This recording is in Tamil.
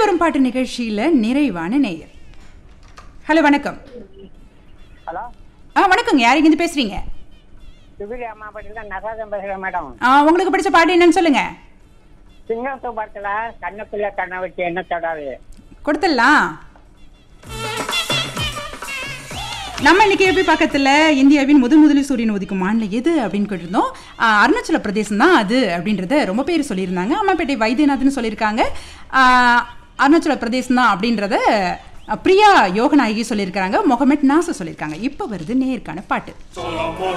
வரும் பாட்டு நிகழ்ச்சியில நிறைவான நேயர் ஹலோ வணக்கம் ஹலோ ஆ வணக்கங்க யார் இருந்து பேசுறீங்க சுபிரி அம்மா பட்டியில் நசாதம் பேசுகிறேன் மேடம் ஆ, உங்களுக்கு பிடிச்ச பாட்டு என்னன்னு சொல்லுங்க சிங்கத்து படத்தில் கண்ணுக்குள்ள கண்ணை வச்சு என்ன தொடாது கொடுத்துடலாம் நம்ம இன்னைக்கு எப்படி பக்கத்தில் இந்தியாவின் முதல் முதலில் சூரியன் உதிக்கும் மாநிலம் எது அப்படின்னு கேட்டிருந்தோம் ஆ, அருணாச்சல பிரதேசம் தான் அது அப்படின்றத ரொம்ப பேர் சொல்லியிருந்தாங்க அம்மாப்பேட்டை வைத்தியநாத்னு சொல்லியிருக்காங்க ஆ, அருணாச்சல பிரதேசம் தான் அப்படின்றத அ, பிரியா யோகநாயகி சொல்லியிருக்காங்க முகமட் நாசர் சொல்லியிருக்காங்க இப்போ வருது நேருக்கான பாட்டு